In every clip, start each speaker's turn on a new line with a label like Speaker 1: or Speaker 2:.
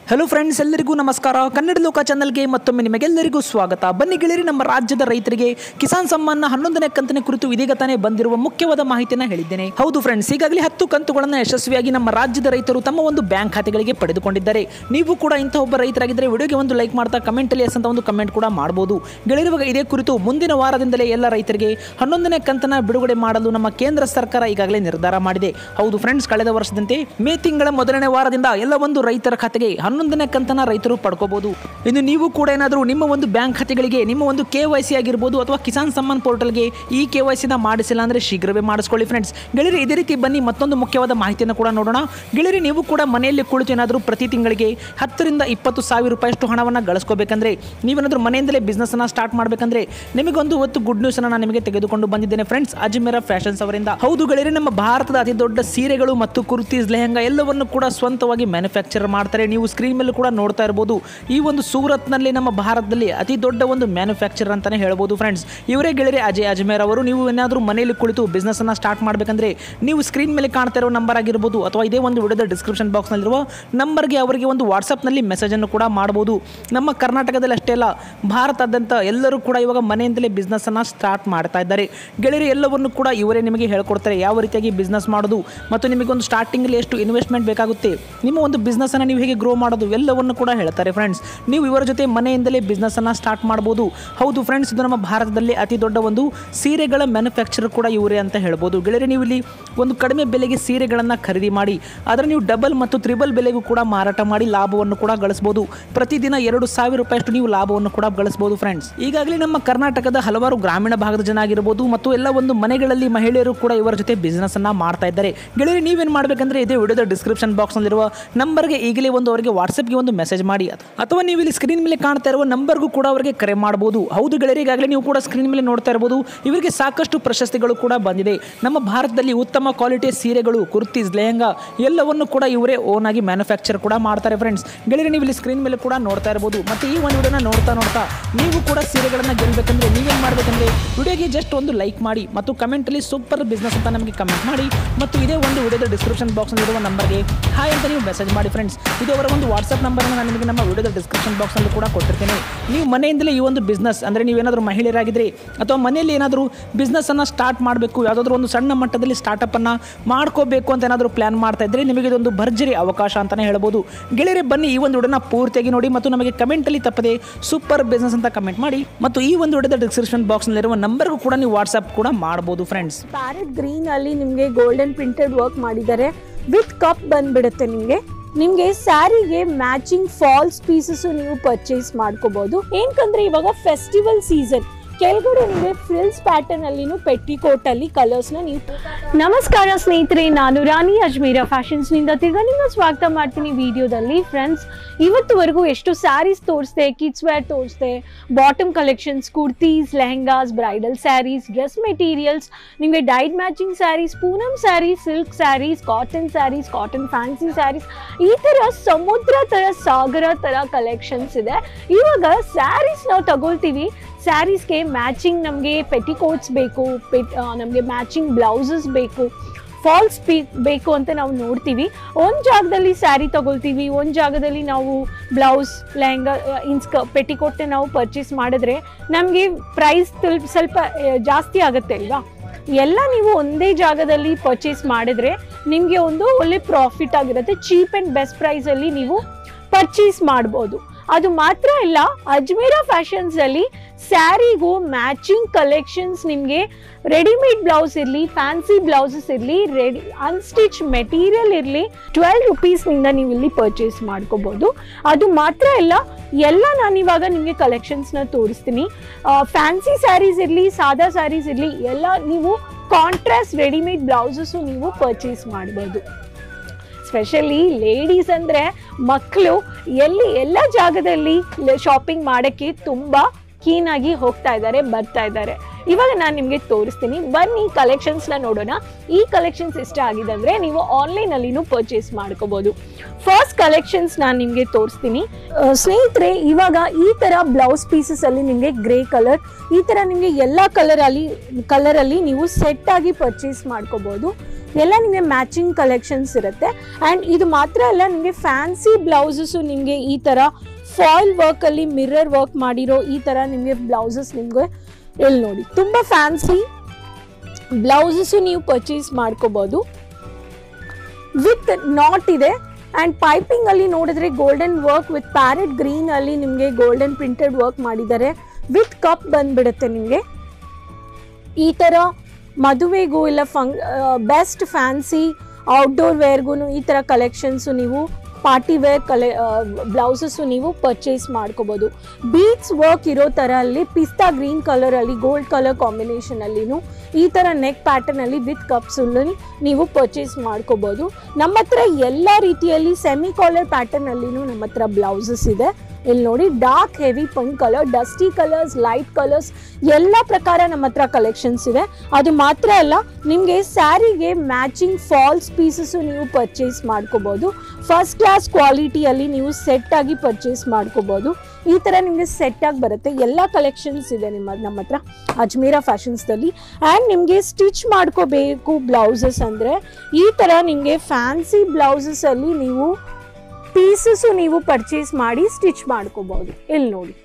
Speaker 1: hello friends ಎಲ್ಲರಿಗೂ ನಮಸ್ಕಾರ ಕನ್ನಡ ಲೋಕ ಚಾನಲ್ಗೆ ಮತ್ತೊಮ್ಮೆ ನಿಮಗೆಲ್ಲರಿಗೂ ಸ್ವಾಗತ ಬನ್ನಿ ಗೆಳೆಯರಿ ನಮ್ಮ ರಾಜ್ಯದ ರೈತರಿಗೆ ಕಿಸಾನ್ ಸಮ್ಮಾನ್ ಹನ್ನೊಂದನೇ ಕಂತಿನ ಕುರಿತು ಇದೀಗ ತಾನೇ ಬಂದಿರುವ ಮುಖ್ಯವಾದ ಮಾಹಿತಿಯನ್ನು ಹೇಳಿದ್ದೇನೆ ಹೌದು ಫ್ರೆಂಡ್ಸ್ ಈಗಾಗಲೇ ಹತ್ತು ಕಂತುಗಳನ್ನು ಯಶಸ್ವಿಯಾಗಿ ನಮ್ಮ ರಾಜ್ಯದ ರೈತರು ತಮ್ಮ ಒಂದು ಬ್ಯಾಂಕ್ ಖಾತೆಗಳಿಗೆ ಪಡೆದುಕೊಂಡಿದ್ದಾರೆ ನೀವು ಕೂಡ ಇಂಥ ಒಬ್ಬ ರೈತರಾಗಿದ್ದರೆ ವಿಡಿಯೋಗೆ ಒಂದು ಲೈಕ್ ಮಾಡ್ತಾ ಕಮೆಂಟಲ್ಲಿ ಎಸ್ ಅಂತ ಒಂದು ಕಮೆಂಟ್ ಕೂಡ ಮಾಡಬಹುದು ಗೆಳೆಯರಿವಾಗ ಇದೇ ಕುರಿತು ಮುಂದಿನ ವಾರದಿಂದಲೇ ಎಲ್ಲ ರೈತರಿಗೆ ಹನ್ನೊಂದನೇ ಕಂತನ ಬಿಡುಗಡೆ ಮಾಡಲು ನಮ್ಮ ಕೇಂದ್ರ ಸರ್ಕಾರ ಈಗಾಗಲೇ ನಿರ್ಧಾರ ಮಾಡಿದೆ ಹೌದು ಫ್ರೆಂಡ್ಸ್ ಕಳೆದ ವರ್ಷದಂತೆ ಮೇ ತಿಂಗಳ ಮೊದಲನೇ ವಾರದಿಂದ ಎಲ್ಲ ಒಂದು ರೈತರ ಖಾತೆಗೆ ಹನ್ನೊಂದನೇ ಕಂತನ ರೈತರು ಪಡ್ಕೋಬಹುದು ಇನ್ನು ನೀವು ಕೂಡ ಏನಾದರೂ ನಿಮ್ಮ ಒಂದು ಬ್ಯಾಂಕ್ ಖಾತೆಗಳಿಗೆ ನಿಮ್ಮ ಒಂದು ಕೆ ವೈ ಸಿ ಆಗಿರ್ಬೋದು ಅಥವಾ ಕಿಸಾನ್ ಸಮ್ಮಾನ್ ಪೋರ್ಟಲ್ಗೆ ಈ ಕೆ ವೈ ಸಿನ ಮಾಡಿಸಿಲ್ಲ ಅಂದರೆ ಶೀಘ್ರವೇ ಮಾಡಿಸ್ಕೊಳ್ಳಿ ಫ್ರೆಂಡ್ಸ್ ಗೆಳೆಯರಿ ಇದೇ ರೀತಿ ಬನ್ನಿ ಮತ್ತೊಂದು ಮುಖ್ಯವಾದ ಮಾಹಿತಿಯನ್ನು ಕೂಡ ನೋಡೋಣ ಗೆಳೆಯರಿ ನೀವು ಕೂಡ ಮನೆಯಲ್ಲಿ ಕುಳಿತು ಏನಾದರೂ ಪ್ರತಿ ತಿಂಗಳಿಗೆ ಹತ್ತರಿಂದ ಇಪ್ಪತ್ತು ಸಾವಿರ ರೂಪಾಯಿಷ್ಟು ಹಣವನ್ನು ಗಳಿಸ್ಕೋಬೇಕಂದ್ರೆ ನೀವೇನಾದರೂ ಮನೆಯಿಂದಲೇ ಬಿಸ್ನೆಸ್ಸನ್ನು ಸ್ಟಾರ್ಟ್ ಮಾಡಬೇಕಂದ್ರೆ ನಿಮಗೊಂದು ಹೊತ್ತು ಗುಡ್ ನ್ಯೂಸನ್ನು ನಾನು ನಿಮಗೆ ತೆಗೆದುಕೊಂಡು ಬಂದಿದ್ದೇನೆ ಫ್ರೆಂಡ್ಸ್ ಅಜ್ಮೇರ ಫ್ಯಾಷನ್ಸ್ ಅವರಿಂದ ಹೌದು ಗೆಳೆಯರಿ ನಮ್ಮ ಭಾರತದ ಅತಿ ದೊಡ್ಡ ಸೀರೆಗಳು ಮತ್ತು ಕುರ್ತೀಸ್ ಲೆಹಂಗಾ ಎಲ್ಲವನ್ನು ಕೂಡ ಸ್ವಂತವಾಗಿ ಮ್ಯಾನುಫ್ಯಾಕ್ಚರ್ ಮಾಡ್ತಾರೆ ನೀವು ಸ್ಕ್ರೀನ್ ಮೇಲೆ ಕೂಡ ನೋಡ್ತಾ ಇರ್ಬೋದು ಈ ಒಂದು ಸೂರತ್ನಲ್ಲಿ ನಮ್ಮ ಭಾರತದಲ್ಲಿ ಅತಿ ದೊಡ್ಡ ಒಂದು ಮ್ಯಾನುಫ್ಯಾಕ್ಚರ್ ಅಂತಾನೆ ಹೇಳ್ಬೋದು ಫ್ರೆಂಡ್ಸ್ ಇವರೇ ಗೆಳೆಯರಿ ಅಜಯ್ ಅಜ್ಮೇರ್ ಅವರು ನೀವು ಏನಾದರೂ ಮನೆಯಲ್ಲಿ ಕುಳಿತು ಬಿಸ್ನೆಸ್ ಅನ್ನ ಸ್ಟಾರ್ಟ್ ಮಾಡಬೇಕಂದ್ರೆ ನೀವು ಸ್ಕ್ರೀನ್ ಮೇಲೆ ಕಾಣ್ತಾ ಇರೋ ನಂಬರ್ ಆಗಿರ್ಬೋದು ಅಥವಾ ಇದೇ ಒಂದು ವಿಡಿಯೋದ ಡಿಸ್ಕ್ರಿಪ್ಷನ್ ಬಾಕ್ಸ್ನಲ್ಲಿರುವ ನಂಬರ್ಗೆ ಅವರಿಗೆ ಒಂದು ವಾಟ್ಸಪ್ನಲ್ಲಿ ಮೆಸೇಜನ್ನು ಕೂಡ ಮಾಡ್ಬೋದು ನಮ್ಮ ಕರ್ನಾಟಕದಲ್ಲಿ ಅಷ್ಟೇ ಅಲ್ಲ ಭಾರತಾದ್ಯಂತ ಎಲ್ಲರೂ ಕೂಡ ಇವಾಗ ಮನೆಯಿಂದಲೇ ಬಿಸ್ನೆಸ್ಸನ್ನು ಸ್ಟಾರ್ಟ್ ಮಾಡ್ತಾ ಇದ್ದಾರೆ ಗೆಳೆಯರು ಎಲ್ಲವನ್ನು ಕೂಡ ಇವರೇ ನಿಮಗೆ ಹೇಳ್ಕೊಡ್ತಾರೆ ಯಾವ ರೀತಿಯಾಗಿ ಬಿಸ್ನೆಸ್ ಮಾಡೋದು ಮತ್ತು ನಿಮಗೊಂದು ಸ್ಟಾರ್ಟಿಂಗಲ್ಲಿ ಎಷ್ಟು ಇನ್ವೆಸ್ಟ್ಮೆಂಟ್ ಬೇಕಾಗುತ್ತೆ ನಿಮ್ಮ ಒಂದು ಬಿಸ್ನೆಸ್ಸನ್ನು ನೀವು ಹೇಗೆ ಗ್ರೋ ಮಾಡೋದು ಎಲ್ಲವನ್ನು ಕೂಡ ಹೇಳ್ತಾರೆ ಫ್ರೆಂಡ್ಸ್ ನೀವು ಇವರ ಜೊತೆ ಮನೆಯಿಂದಲೇ ಬಿಸ್ನೆಸ್ಸನ್ನು ಸ್ಟಾರ್ಟ್ ಮಾಡ್ಬೋದು ಹೌದು ಫ್ರೆಂಡ್ಸ್ ಇದು ನಮ್ಮ ಭಾರತದಲ್ಲಿ ಅತಿ ದೊಡ್ಡ ಒಂದು ಸೀರೆಗಳ ಮ್ಯಾನುಫ್ಯಾಕ್ಚರ್ ಕೂಡ ಇವರೇ ಅಂತ ಹೇಳ್ಬೋದು ಗೆಳೆಯರೆ ನೀವು ಇಲ್ಲಿ ಒಂದು ಕಡಿಮೆ ಬೆಲೆಗೆ ಸೀರೆಗಳನ್ನು ಖರೀದಿ ಮಾಡಿ ಆದರೆ ನೀವು ಡಬಲ್ ಮತ್ತು ತ್ರಿಬಲ್ ಬೆಲೆಗೂ ಕೂಡ ಮಾರಾಟ ಮಾಡಿ ಲಾಭವನ್ನು ಕೂಡ ಗಳಿಸ್ಬೋದು ಪ್ರತಿದಿನ ಎರಡು ಸಾವಿರ ರೂಪಾಯಿಯಷ್ಟು ನೀವು ಲಾಭವನ್ನು ಕೂಡ ಗಳಿಸ್ಬೋದು ಫ್ರೆಂಡ್ಸ್ ಈಗಾಗಲೇ ನಮ್ಮ ಕರ್ನಾಟಕದ ಹಲವಾರು ಗ್ರಾಮೀಣ ಭಾಗದ ಜನ ಆಗಿರ್ಬೋದು ಮತ್ತು ಎಲ್ಲ ಒಂದು ಮನೆಗಳಲ್ಲಿ ಮಹಿಳೆಯರು ಕೂಡ ಇವರ ಜೊತೆ ಬಿಸ್ನೆಸ್ ಅನ್ನ ಮಾಡ್ತಾ ಇದ್ದಾರೆ ಗೆಳೆಯರು ನೀವೇನು ಮಾಡಬೇಕಂದ್ರೆ ಇದೇ ವಿಡಿಯೋದ ಡಿಸ್ಕ್ರಿಪ್ಷನ್ ಬಾಕ್ಸ್ನಲ್ಲಿರುವ ನಂಬರ್ಗೆ ಈಗಲೇ ಒಂದು ಅವರಿಗೆ ವಾಟ್ಸಪ್ಗೆ ಒಂದು ಮೆಸೇಜ್ ಮಾಡಿ ಅಥವಾ ನೀವು ಇಲ್ಲಿ ಸ್ಕ್ರೀನ್ ಮೇಲೆ ಕಾಣ್ತಾ ಇರುವ ನಂಬರ್ಗೂ ಕೂಡ ಅವರಿಗೆ ಕರೆ ಮಾಡಬಹುದು ಹೌದು ಗೆಳೆಯರು ಈಗಾಗಲೇ ನೀವು ಕೂಡ ಸ್ಕ್ರೀನ್ ಮೇಲೆ ನೋಡ್ತಾ ಇರಬಹುದು ಇವರಿಗೆ ಸಾಕಷ್ಟು ಪ್ರಶಸ್ತಿಗಳು ಕೂಡ ಬಂದಿದೆ ನಮ್ಮ ಭಾರತದಲ್ಲಿ ಉತ್ತಮ ಕ್ವಾಲಿಟಿಯ ಸೀರೆಗಳು ಕುರ್ತೀಸ್ ಲೆಹಂಗಾ ಎಲ್ಲವನ್ನು ಕೂಡ ಇವರೇ ಓನ್ ಆಗಿ ಮ್ಯಾನುಫ್ಯಾಕ್ಚರ್ ಕೂಡ ಮಾಡ್ತಾರೆ ಫ್ರೆಂಡ್ಸ್ ಗೆಳೆಯರು ನೀವು ಇಲ್ಲಿ ಸ್ಕ್ರೀನ್ ಮೇಲೆ ಕೂಡ ನೋಡ್ತಾ ಇರಬಹುದು ಮತ್ತು ಈ ಒಂದು ವಿಡಿಯೋನ ನೋಡ್ತಾ ನೋಡ್ತಾ ನೀವು ಕೂಡ ಸೀರೆಗಳನ್ನು ಗೆಲ್ಲಬೇಕಂದ್ರೆ ನೀವೇನು ಮಾಡಬೇಕಂದ್ರೆ ವಿಡಿಯೋಗೆ ಜಸ್ಟ್ ಒಂದು ಲೈಕ್ ಮಾಡಿ ಮತ್ತು ಕಮೆಂಟಲ್ಲಿ ಸೂಪರ್ ಬಿಸ್ನೆಸ್ ಅಂತ ನಮಗೆ ಕಮೆಂಟ್ ಮಾಡಿ ಮತ್ತು ಇದೇ ಒಂದು ವಿಡಿಯೋದ ಡಿಸ್ಕ್ರಿಪ್ಷನ್ ಬಾಕ್ಸ್ನಲ್ಲಿರುವ ನಂಬರ್ಗೆ ಹಾಯ್ ಅಂತ ನೀವು ಮೆಸೇಜ್ ಮಾಡಿ ಫ್ರೆಂಡ್ಸ್ ಇದು ಅವರ ಒಂದು ವಾಟ್ಸಪ್ ನಂಬರನ್ನು ನಾನು ನಿಮಗೆ ನಮ್ಮ ವಿಡಿಯೋದ ಡಿಸ್ಕ್ರಿಪ್ಷನ್ ಬಾಕ್ಸ್ನಲ್ಲಿ ಕೂಡ ಕೊಟ್ಟಿರ್ತೇನೆ ನೀವು ಮನೆಯಿಂದಲೇ ಈ ಒಂದು ಬಿಸ್ನೆಸ್ ಅಂದರೆ ನೀವೇನಾದರೂ ಮಹಿಳೆಯರಾಗಿದ್ದರೆ ಅಥವಾ ಮನೆಯಲ್ಲಿ ಏನಾದರೂ ಬಿಸ್ನೆಸ್ಸನ್ನು ಸ್ಟಾರ್ಟ್ ಮಾಡಬೇಕು ಯಾವುದಾದ್ರೂ ಒಂದು ಸಣ್ಣ ಮಟ್ಟದಲ್ಲಿ ಸ್ಟಾರ್ಟಪ್ಪನ್ನು ಮಾಡ್ಕೋಬೇಕು ಅಂತ ಏನಾದರೂ ಪ್ಲ್ಯಾನ್ ಮಾಡ್ತಾ ಇದ್ದರೆ ನಿಮಗೆ ಇದೊಂದು ಭರ್ಜರಿ ಅವಕಾಶ ಅಂತಲೇ ಹೇಳ್ಬೋದು ಗೆಳೆಯರೆ ಬನ್ನಿ ಈ ಒಂದು ವಿಡಿಯೋನ ಪೂರ್ತಿಯಾಗಿ ನೋಡಿ ಮತ್ತು ನಮಗೆ ಕಮೆಂಟಲ್ಲಿ ತಪ್ಪದೆ ಸೂಪರ್ ಬಿಸ್ನೆಸ್ ಅಂತ ಕಮೆಂಟ್ ಮಾಡಿ ಮತ್ತು ಈ ಒಂದು ವಿಡಿಯೋದ ಡಿಸ್ಕ್ರಿಪ್ಷನ್ ಬಾಕ್ಸ್ನಲ್ಲಿರುವ ನಂಬರ್ಗೂ ಕೂಡ ನೀವು ವಾಟ್ಸಪ್ ಕೂಡ ಮಾಡ್ಬೋದು ಫ್ರೆಂಡ್ಸ್
Speaker 2: ಪ್ಯಾರೆಟ್ ಗ್ರೀನ್ ಅಲ್ಲಿ ನಿಮಗೆ ಗೋಲ್ಡನ್ ಪ್ರಿಂಟೆಡ್ ವರ್ಕ್ ಮಾಡಿದ್ದಾರೆ ವಿತ್ ಕಪ್ ಬಂದ್ಬಿಡುತ್ತೆ ನಿಮಗೆ ನಿಮಗೆ ಸ್ಯಾರಿಗೆ ಮ್ಯಾಚಿಂಗ್ ಫಾಲ್ಸ್ ಪೀಸಸ್ ನೀವು ಪರ್ಚೇಸ್ ಮಾಡ್ಕೋಬಹುದು ಏನಕಂದ್ರೆ ಇವಾಗ ಫೆಸ್ಟಿವಲ್ ಸೀಸನ್ ಕೆಳಗಡೆ ನಿಮಗೆ ಫ್ರಿಲ್ಸ್ ಪ್ಯಾಟರ್ನ್ ಅಲ್ಲಿನೂ ಪೆಟ್ಟಿಕೋಟ್ ಅಲ್ಲಿ ಕಲರ್ಸ್ ನ ನೀವು ನಮಸ್ಕಾರ ಸ್ನೇಹಿತರೆ ನಾನು ರಾಣಿ ಅಜ್ಮೀರ ಫ್ಯಾಷನ್ಸ್ ನಿಂದ ತಿರ್ಗಾ ನಿಮ್ಮ ಸ್ವಾಗತ ಮಾಡ್ತೀನಿ ವಿಡಿಯೋದಲ್ಲಿ ಫ್ರೆಂಡ್ಸ್ ಇವತ್ತುವರೆಗೂ ಎಷ್ಟು ಸ್ಯಾರೀಸ್ ತೋರಿಸ್ದೆ ಕಿಡ್ಸ್ ವೇರ್ ತೋರಿಸ್ದೆ bottom collections kurtis lehengas bridal saris dress materials ನಿಮಗೆ dyed matching saris Poonam saris silk saris cotton saris cotton fancy saris ಈ ಥರ ಸಮುದ್ರ ಥರ ಸಾಗರ ಥರ ಕಲೆಕ್ಷನ್ಸ್ ಇದೆ ಇವಾಗ ಸ್ಯಾರೀಸ್ ನಾವು ತಗೊಳ್ತೀವಿ ಸ್ಯಾರೀಸ್ಗೆ ಮ್ಯಾಚಿಂಗ್ ನಮಗೆ ಪೆಟಿಕೋಟ್ಸ್ ಬೇಕು ಪೆಟ್ ನಮಗೆ ಮ್ಯಾಚಿಂಗ್ ಬ್ಲೌಸಸ್ ಬೇಕು ಫಾಲ್ಸ್ ಪೀ ಬೇಕು ಅಂತ ನಾವು ನೋಡ್ತೀವಿ ಒಂದು ಜಾಗದಲ್ಲಿ ಸ್ಯಾರಿ ತಗೊಳ್ತೀವಿ ಒಂದು ಜಾಗದಲ್ಲಿ ನಾವು ಬ್ಲೌಸ್ ಲೆಹಂಗಾ ಇನ್ಸ್ಕ ಪೆಟಿಕೋಟ್ನ ನಾವು ಪರ್ಚೇಸ್ ಮಾಡಿದ್ರೆ ನಮಗೆ ಪ್ರೈಸ್ ಸ್ವಲ್ಪ ಆ, ಜಾಸ್ತಿ ಆಗುತ್ತೆ ಅಲ್ವಾ ಎಲ್ಲ ನೀವು ಒಂದೇ ಜಾಗದಲ್ಲಿ ಪರ್ಚೇಸ್ ಮಾಡಿದ್ರೆ ನಿಮಗೆ ಒಂದು ಒಳ್ಳೆ ಪ್ರಾಫಿಟ್ ಆಗಿರುತ್ತೆ ಚೀಪ್ ಆ್ಯಂಡ್ ಬೆಸ್ಟ್ ಪ್ರೈಸಲ್ಲಿ ನೀವು ಪರ್ಚೇಸ್ ಮಾಡ್ಬೋದು ಅದು ಮಾತ್ರ ಇಲ್ಲ ಅಜ್ಮೇರಾ ಫ್ಯಾಷನ್ಸ್ ಅಲ್ಲಿ ಸ್ಯಾರಿಗೂ ಮ್ಯಾಚಿಂಗ್ ಕಲೆಕ್ಷನ್ಸ್ ನಿಮಗೆ ರೆಡಿಮೇಡ್ ಬ್ಲೌಸ್ ಇರಲಿ ಫ್ಯಾನ್ಸಿ ಬ್ಲೌಸಸ್ ಇರಲಿ ರೆಡಿ ಅನ್ಸ್ಟಿಚ್ ಮೆಟೀರಿಯಲ್ ಇರಲಿ ಟ್ವೆಲ್ ರುಪೀಸ್ನಿಂದ ನೀವು ಇಲ್ಲಿ ಪರ್ಚೇಸ್ ಮಾಡ್ಕೋಬೋದು ಅದು ಮಾತ್ರ ಇಲ್ಲ ಎಲ್ಲ ನಾನು ಇವಾಗ ನಿಮಗೆ ಕಲೆಕ್ಷನ್ಸ್ನ ತೋರಿಸ್ತೀನಿ ಫ್ಯಾನ್ಸಿ ಸ್ಯಾರೀಸ್ ಇರಲಿ ಸಾದಾ ಸ್ಯಾರೀಸ್ ಇರಲಿ ಎಲ್ಲ ನೀವು ಕಾಂಟ್ರಾಸ್ಟ್ ರೆಡಿಮೇಡ್ ಬ್ಲೌಸಸ್ಸು ನೀವು ಪರ್ಚೇಸ್ ಮಾಡ್ಬೋದು ಸ್ಪೆಷಲಿ ಲೇಡೀಸ್ ಅಂದರೆ ಮಕ್ಕಳು ಎಲ್ಲಿ ಎಲ್ಲ ಜಾಗದಲ್ಲಿ ಶಾಪಿಂಗ್ ಮಾಡೋಕ್ಕೆ ತುಂಬ ಕೀನಾಗಿ ಹೋಗ್ತಾ ಇದ್ದಾರೆ ಬರ್ತಾ ಇದ್ದಾರೆ ಇವಾಗ ನಾನು ನಿಮಗೆ ತೋರಿಸ್ತೀನಿ ಬನ್ನಿ ಕಲೆಕ್ಷನ್ಸ್ನ ನೋಡೋಣ ಈ ಕಲೆಕ್ಷನ್ಸ್ ಇಷ್ಟ ಆಗಿದೆ ಅಂದರೆ ನೀವು ಆನ್ಲೈನಲ್ಲಿನೂ ಪರ್ಚೇಸ್ ಮಾಡ್ಕೋಬೋದು ಫಸ್ಟ್ ಕಲೆಕ್ಷನ್ಸ್ ನಾನು ನಿಮಗೆ ತೋರಿಸ್ತೀನಿ ಆ, ಸ್ನೇಹಿತರೆ ಇವಾಗ ಈ ಥರ ಬ್ಲೌಸ್ ಪೀಸಸ್ ಅಲ್ಲಿ ನಿಮಗೆ ಗ್ರೇ ಕಲರ್ ಈ ಥರ ನಿಮಗೆ ಎಲ್ಲ ಕಲರ್ ಅಲ್ಲಿ ಕಲರಲ್ಲಿ ನೀವು ಸೆಟ್ ಆಗಿ ಪರ್ಚೇಸ್ ಮಾಡ್ಕೋಬೋದು ಎಲ್ಲ ನಿಮಗೆ ಮ್ಯಾಚಿಂಗ್ ಕಲೆಕ್ಷನ್ಸ್ ಇರುತ್ತೆ ಆ್ಯಂಡ್ ಇದು ಮಾತ್ರ ಅಲ್ಲ ನಿಮಗೆ ಫ್ಯಾನ್ಸಿ ಬ್ಲೌಸಸ್ಸು ನಿಮಗೆ ಈ ಥರ ಫಾಯಿಲ್ ವರ್ಕಲ್ಲಿ ಮಿರರ್ ವರ್ಕ್ ಮಾಡಿರೋ ಈ ಥರ ನಿಮಗೆ ಬ್ಲೌಸಸ್ ನಿಮಗೆ ಇಲ್ಲಿ ನೋಡಿ ತುಂಬ ಫ್ಯಾನ್ಸಿ ಬ್ಲೌಸಸ್ಸು ನೀವು ಪರ್ಚೇಸ್ ಮಾಡ್ಕೋಬೋದು ವಿತ್ ನಾಟ್ ಇದೆ ಆ್ಯಂಡ್ ಪೈಪಿಂಗ್ ಅಲ್ಲಿ ನೋಡಿದ್ರೆ golden work with parrot green ಅಲ್ಲಿ ನಿಮಗೆ ಗೋಲ್ಡನ್ ಪ್ರಿಂಟೆಡ್ ವರ್ಕ್ ಮಾಡಿದ್ದಾರೆ ವಿತ್ ಕಪ್ ಬಂದ್ಬಿಡುತ್ತೆ ನಿಮಗೆ ಈ ಥರ ಮದುವೆಗೂ ಇಲ್ಲ ಫಂಕ್ ಬೆಸ್ಟ್ ಫ್ಯಾನ್ಸಿ ಔಟ್ಡೋರ್ ವೇರ್ಗೂ ಈ ಥರ ಕಲೆಕ್ಷನ್ಸು ನೀವು ಪಾರ್ಟಿ ವೇರ್ ಕಲೆ ಬ್ಲೌಸಸ್ಸು ನೀವು ಪರ್ಚೇಸ್ ಮಾಡ್ಕೋಬೋದು ಬೀಟ್ಸ್ ವರ್ಕ್ ಇರೋ ಥರ ಅಲ್ಲಿ ಪಿಸ್ತಾ ಗ್ರೀನ್ ಕಲರಲ್ಲಿ ಗೋಲ್ಡ್ ಕಲರ್ ಕಾಂಬಿನೇಷನಲ್ಲಿನೂ ಈ ಥರ ನೆಕ್ ಪ್ಯಾಟರ್ನಲ್ಲಿ ವಿತ್ ಕಪ್ಸಲ್ಲಿ ನೀವು ಪರ್ಚೇಸ್ ಮಾಡ್ಕೋಬೋದು ನಮ್ಮ ಹತ್ರ ಎಲ್ಲ ರೀತಿಯಲ್ಲಿ ಸೆಮಿ ಕಾಲರ್ ಪ್ಯಾಟರ್ನಲ್ಲಿನೂ ನಮ್ಮ ಹತ್ರ ಬ್ಲೌಸಸ್ ಇದೆ ಇಲ್ಲಿ ನೋಡಿ dark heavy pink colour dusty colours light colours ಎಲ್ಲ ಪ್ರಕಾರ ನಮ್ಮ ಹತ್ರ ಕಲೆಕ್ಷನ್ಸ್ ಇದೆ ಅದು ಮಾತ್ರ ಅಲ್ಲ ನಿಮಗೆ ಸ್ಯಾರಿಗೆ ಮ್ಯಾಚಿಂಗ್ ಫಾಲ್ಸ್ ಪೀಸಸ್ಸು ನೀವು ಪರ್ಚೇಸ್ ಮಾಡ್ಕೋಬೋದು ಫಸ್ಟ್ ಕ್ಲಾಸ್ ಕ್ವಾಲಿಟಿಯಲ್ಲಿ ನೀವು ಸೆಟ್ ಆಗಿ ಪರ್ಚೇಸ್ ಮಾಡ್ಕೋಬೋದು ಈ ಥರ ನಿಮಗೆ ಸೆಟ್ ಆಗಿ ಬರುತ್ತೆ ಎಲ್ಲ ಕಲೆಕ್ಷನ್ಸ್ ಇದೆ ನಿಮ್ಮ ನಮ್ಮ ಹತ್ರ ಅಜ್ಮೀರಾ ಫ್ಯಾಷನ್ಸ್ದಲ್ಲಿ ಆ್ಯಂಡ್ ನಿಮಗೆ ಸ್ಟಿಚ್ ಮಾಡ್ಕೋಬೇಕು ಬ್ಲೌಸಸ್ ಅಂದರೆ ಈ ಥರ ನಿಮಗೆ ಫ್ಯಾನ್ಸಿ ಬ್ಲೌಸಸಲ್ಲಿ ನೀವು ಪೀಸಸ್ಸು ನೀವು ಪರ್ಚೇಸ್ ಮಾಡಿ ಸ್ಟಿಚ್ ಮಾಡ್ಕೋಬಹುದು ಇಲ್ಲಿ ನೋಡಿ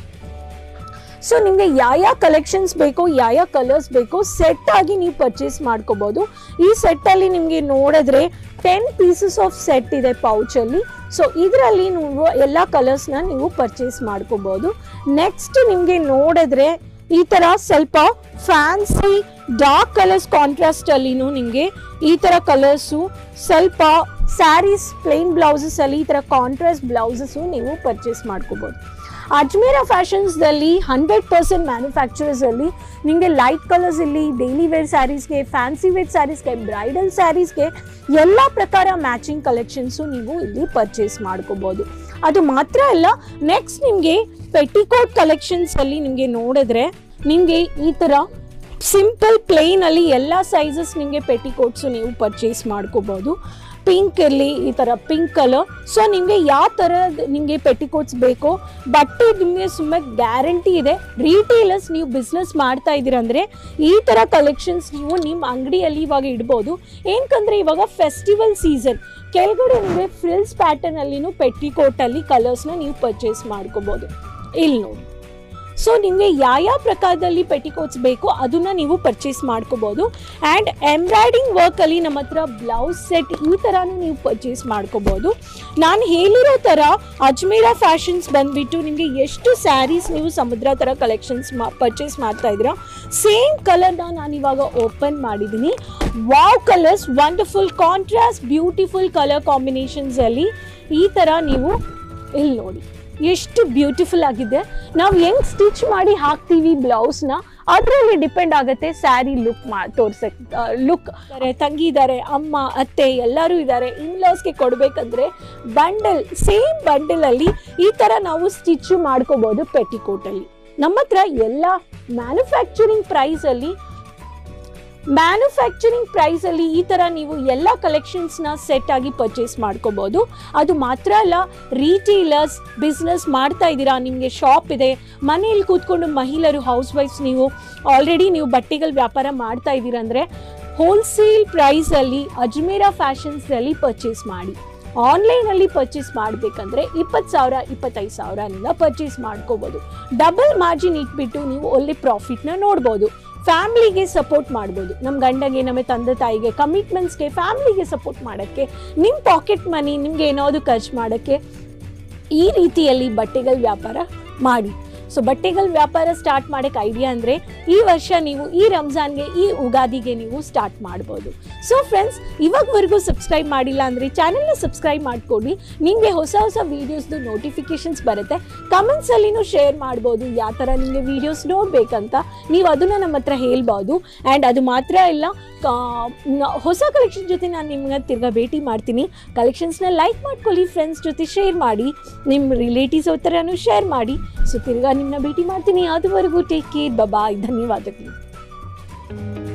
Speaker 2: ಸೊ ನಿಮಗೆ ಯಾವ ಕಲೆಕ್ಷನ್ಸ್ ಬೇಕೋ ಯಾವ ಕಲರ್ಸ್ ಬೇಕೋ ಸೆಟ್ ಆಗಿ ನೀವು ಪರ್ಚೇಸ್ ಮಾಡ್ಕೋಬಹುದು ಈ ಸೆಟ್ಟಲ್ಲಿ ನಿಮಗೆ ನೋಡಿದ್ರೆ ಟೆನ್ ಪೀಸಸ್ ಆಫ್ ಸೆಟ್ ಇದೆ ಪೌಚಲ್ಲಿ ಸೊ ಇದರಲ್ಲಿ ನೀವು ಎಲ್ಲ ಕಲರ್ಸ್ನ ನೀವು ಪರ್ಚೇಸ್ ಮಾಡ್ಕೋಬಹುದು ನೆಕ್ಸ್ಟ್ ನಿಮಗೆ ನೋಡಿದ್ರೆ ಈ ಥರ ಸ್ವಲ್ಪ ಫ್ಯಾನ್ಸಿ ಡಾರ್ಕ್ ಕಲರ್ಸ್ ಕಾಂಟ್ರಾಸ್ಟ್ ಅಲ್ಲಿನೂ ನಿಮಗೆ ಈ ಥರ ಕಲರ್ಸು ಸ್ವಲ್ಪ ಸ್ಯಾರೀಸ್ ಪ್ಲೇನ್ ಬ್ಲೌಸಸ್ ಅಲ್ಲಿ ಈ ಥರ ಕಾಂಟ್ರಾಸ್ಟ್ ಬ್ಲೌಸಸ್ಸು ನೀವು ಪರ್ಚೇಸ್ ಮಾಡ್ಕೋಬೋದು ಅಜ್ಮೀರಾ ಫ್ಯಾಷನ್ಸ್ದಲ್ಲಿ ಹಂಡ್ರೆಡ್ ಪರ್ಸೆಂಟ್ ಮ್ಯಾನುಫ್ಯಾಕ್ಚರರ್ಸ್ ಅಲ್ಲಿ ನಿಮಗೆ ಲೈಟ್ ಕಲರ್ಸ್ ಇಲ್ಲಿ ಡೈಲಿ ವೇರ್ ಸ್ಯಾರೀಸ್ಗೆ ಫ್ಯಾನ್ಸಿ ವೇರ್ ಸ್ಯಾರೀಸ್ಗೆ ಬ್ರೈಡಲ್ ಸ್ಯಾರೀಸ್ಗೆ ಎಲ್ಲ ಪ್ರಕಾರ ಮ್ಯಾಚಿಂಗ್ ಕಲೆಕ್ಷನ್ಸು ನೀವು ಇಲ್ಲಿ ಪರ್ಚೇಸ್ ಮಾಡ್ಕೋಬೋದು ಅದು ಮಾತ್ರ ಅಲ್ಲ ನೆಕ್ಸ್ಟ್ ನಿಮಗೆ ಪೆಟಿಕೋಟ್ ಕಲೆಕ್ಷನ್ಸ್ ಅಲ್ಲಿ ನಿಮಗೆ ನೋಡಿದ್ರೆ ನಿಮಗೆ ಈ ಥರ ಸಿಂಪಲ್ ಪ್ಲೇನ್ ಅಲ್ಲಿ ಎಲ್ಲ ಸೈಜಸ್ ನಿಮಗೆ ಪೆಟಿಕೋಟ್ಸು ನೀವು ಪರ್ಚೇಸ್ ಮಾಡ್ಕೋಬಹುದು ಪಿಂಕ್ ಇರಲಿ ಈ ಥರ ಪಿಂಕ್ ಕಲರ್ ಸೊ ನಿಮಗೆ ಯಾವ ಥರದ ನಿಮಗೆ ಪೆಟಿಕೋಟ್ಸ್ ಬೇಕೋ ಬಟ್ಟೆ ನಿಮಗೆ ಸುಮ್ಮನೆ ಗ್ಯಾರಂಟಿ ಇದೆ ರೀಟೇಲರ್ಸ್ ನೀವು ಬಿಸ್ನೆಸ್ ಮಾಡ್ತಾ ಇದ್ದೀರಂದ್ರೆ ಈ ಥರ ಕಲೆಕ್ಷನ್ಸ್ ನೀವು ನಿಮ್ಮ ಅಂಗಡಿಯಲ್ಲಿ ಇವಾಗ ಇಡ್ಬೋದು ಏನಕ್ಕಂದ್ರೆ ಇವಾಗ ಫೆಸ್ಟಿವಲ್ ಸೀಸನ್ ಕೆಳಗಡೆ ನಿಮಗೆ ಫ್ರಿಲ್ಸ್ ಪ್ಯಾಟರ್ನಲ್ಲಿನೂ ಪೆಟಿಕೋಟಲ್ಲಿ ಕಲರ್ಸ್ನ ನೀವು ಪರ್ಚೇಸ್ ಮಾಡ್ಕೋಬೋದು ಇಲ್ಲಿ ನೋಡಿ ಸೊ ನಿಮಗೆ ಯಾವ ಪ್ರಕಾರದಲ್ಲಿ ಪೆಟಿಕೋಟ್ಸ್ ಬೇಕೋ ಅದನ್ನ ನೀವು ಪರ್ಚೇಸ್ ಮಾಡ್ಕೋಬೋದು ಆ್ಯಂಡ್ ಎಂಬ್ರಾಯ್ಡಿಂಗ್ ವರ್ಕಲ್ಲಿ ನಮ್ಮ ಹತ್ರ ಬ್ಲೌಸ್ ಸೆಟ್ ಈ ಥರನೂ ನೀವು ಪರ್ಚೇಸ್ ಮಾಡ್ಕೋಬೋದು ನಾನು ಹೇಳಿರೋ ಥರ ಅಜ್ಮೀರಾ ಫ್ಯಾಷನ್ಸ್ ಬಂದ್ಬಿಟ್ಟು ನಿಮಗೆ ಎಷ್ಟು ಸ್ಯಾರೀಸ್ ನೀವು ಸಮುದ್ರ ಥರ ಕಲೆಕ್ಷನ್ಸ್ ಮಾ ಪರ್ಚೇಸ್ ಮಾಡ್ತಾ ಇದ್ದೀರಾ ಸೇಮ್ ಕಲರ್ನ ನಾನು ಇವಾಗ ಓಪನ್ ಮಾಡಿದ್ದೀನಿ wow colours wonderful contrast beautiful colour ಕಾಂಬಿನೇಷನ್ಸಲ್ಲಿ ಈ ಥರ ನೀವು ಇಲ್ಲಿ ನೋಡಿ ಎಷ್ಟು ಬ್ಯೂಟಿಫುಲ್ ಆಗಿದೆ ನಾವು ಹೆಂಗ್ ಸ್ಟಿಚ್ ಮಾಡಿ ಹಾಕ್ತೀವಿ ಬ್ಲೌಸ್ನ ಅದರಲ್ಲಿ ಡಿಪೆಂಡ್ ಆಗುತ್ತೆ ಸ್ಯಾರಿ ಲುಕ್ ಮಾ ತೋರ್ಸಕ್ ಲುಕ್ ತಂಗಿ ಇದ್ದಾರೆ ಅಮ್ಮ ಅತ್ತೆ ಎಲ್ಲರೂ ಇದ್ದಾರೆ ಇನ್ಲಾಸ್ಗೆ ಕೊಡಬೇಕಂದ್ರೆ ಬಂಡಲ್ ಸೇಮ್ ಬಂಡಲಲ್ಲಿ ಈ ಥರ ನಾವು ಸ್ಟಿಚ್ ಮಾಡ್ಕೋಬೋದು ಪೆಟಿಕೋಟಲ್ಲಿ ನಮ್ಮ ಹತ್ರ ಎಲ್ಲ ಮ್ಯಾನುಫ್ಯಾಕ್ಚರಿಂಗ್ ಪ್ರೈಸಲ್ಲಿ ಮ್ಯಾನುಫ್ಯಾಕ್ಚರಿಂಗ್ ಪ್ರೈಸಲ್ಲಿ ಈ ಥರ ನೀವು ಎಲ್ಲ ಕಲೆಕ್ಷನ್ಸ್ನ ಸೆಟ್ ಆಗಿ ಪರ್ಚೇಸ್ ಮಾಡ್ಕೋಬೋದು ಅದು ಮಾತ್ರ ಅಲ್ಲ ರೀಟೇಲರ್ಸ್ ಬಿಸ್ನೆಸ್ ಮಾಡ್ತಾ ಇದ್ದೀರಾ ನಿಮಗೆ ಶಾಪ್ ಇದೆ ಮನೆಯಲ್ಲಿ ಕೂತ್ಕೊಂಡು ಮಹಿಳೆಯರು ಹೌಸ್ ವೈಫ್ಸ್ ನೀವು ಆಲ್ರೆಡಿ ನೀವು ಬಟ್ಟೆಗಳ ವ್ಯಾಪಾರ ಮಾಡ್ತಾ ಇದ್ದೀರಂದರೆ ಹೋಲ್ಸೇಲ್ ಪ್ರೈಸಲ್ಲಿ ಅಜ್ಮೀರಾ ಫ್ಯಾಷನ್ಸಲ್ಲಿ ಪರ್ಚೇಸ್ ಮಾಡಿ ಆನ್ಲೈನಲ್ಲಿ ಪರ್ಚೇಸ್ ಮಾಡಬೇಕಂದ್ರೆ ಇಪ್ಪತ್ತು ಸಾವಿರ ಇಪ್ಪತ್ತೈದು ಸಾವಿರನಿಂದ ಪರ್ಚೇಸ್ ಮಾಡ್ಕೋಬೋದು ಡಬಲ್ ಮಾರ್ಜಿನ್ ಇಟ್ಬಿಟ್ಟು ನೀವು ಒಳ್ಳೆ ಪ್ರಾಫಿಟ್ನ ನೋಡ್ಬೋದು ಫ್ಯಾಮ್ಲಿಗೆ ಸಪೋರ್ಟ್ ಮಾಡ್ಬೋದು ನಮ್ಮ ಗಂಡಗೆ ನಮ್ಮ ತಂದೆ ತಾಯಿಗೆ ಕಮಿಟ್ಮೆಂಟ್ಸ್ಗೆ ಫ್ಯಾಮ್ಲಿಗೆ ಸಪೋರ್ಟ್ ಮಾಡೋಕ್ಕೆ ನಿಮ್ಮ ಪಾಕೆಟ್ ಮನಿ ನಿಮ್ಗೆ ಏನಾದ್ರು ಖರ್ಚು ಮಾಡೋಕ್ಕೆ ಈ ರೀತಿಯಲ್ಲಿ ಬಟ್ಟೆಗಳ ವ್ಯಾಪಾರ ಮಾಡಿ ಸೊ ಬಟ್ಟೆಗಳ ವ್ಯಾಪಾರ ಸ್ಟಾರ್ಟ್ ಮಾಡೋಕ್ಕೆ ಐಡಿಯಾ ಅಂದರೆ ಈ ವರ್ಷ ನೀವು ಈ ರಂಜಾನ್ಗೆ ಈ ಉಗಾದಿಗೆ ನೀವು ಸ್ಟಾರ್ಟ್ ಮಾಡ್ಬೋದು ಸೊ ಫ್ರೆಂಡ್ಸ್ ಇವಾಗವರೆಗೂ ಸಬ್ಸ್ಕ್ರೈಬ್ ಮಾಡಿಲ್ಲ ಅಂದರೆ ಚಾನೆಲ್ನ ಸಬ್ಸ್ಕ್ರೈಬ್ ಮಾಡ್ಕೊಡಿ ನಿಮಗೆ ಹೊಸ ಹೊಸ ವೀಡಿಯೋಸ್ದು ನೋಟಿಫಿಕೇಶನ್ಸ್ ಬರುತ್ತೆ ಕಮೆಂಟ್ಸಲ್ಲಿನೂ ಶೇರ್ ಮಾಡ್ಬೋದು ಯಾವ ಥರ ನಿಮಗೆ ವೀಡಿಯೋಸ್ ನೋಡಬೇಕಂತ ನೀವು ಅದನ್ನು ನಮ್ಮ ಹತ್ರ ಹೇಳ್ಬೋದು ಆ್ಯಂಡ್ ಅದು ಮಾತ್ರ ಇಲ್ಲ ಕಾ- ನ- ಹೊಸ ಕಲೆಕ್ಷನ್ ಜೊತೆ ನಾನು ನಿಮ್ಗೆ ತಿರ್ಗಾ ಭೇಟಿ ಮಾಡ್ತೀನಿ ಕಲೆಕ್ಷನ್ಸ್ನ ಲೈಕ್ ಮಾಡ್ಕೊಳ್ಳಿ ಫ್ರೆಂಡ್ಸ್ ಜೊತೆ ಶೇರ್ ಮಾಡಿ ನಿಮ್ಮ ರಿಲೇಟಿವ್ಸ್ ಥರನೂ ಶೇರ್ ಮಾಡಿ ಸೊ ತಿರ್ಗಾ ನಿಮ್ಮನ್ನ ಭೇಟಿ ಮಾಡ್ತೀನಿ ಅದುವರೆಗೂ ಟೇಕ್ ಕೇರ್ ಬಾಯ್ ಧನ್ಯವಾದಗಳು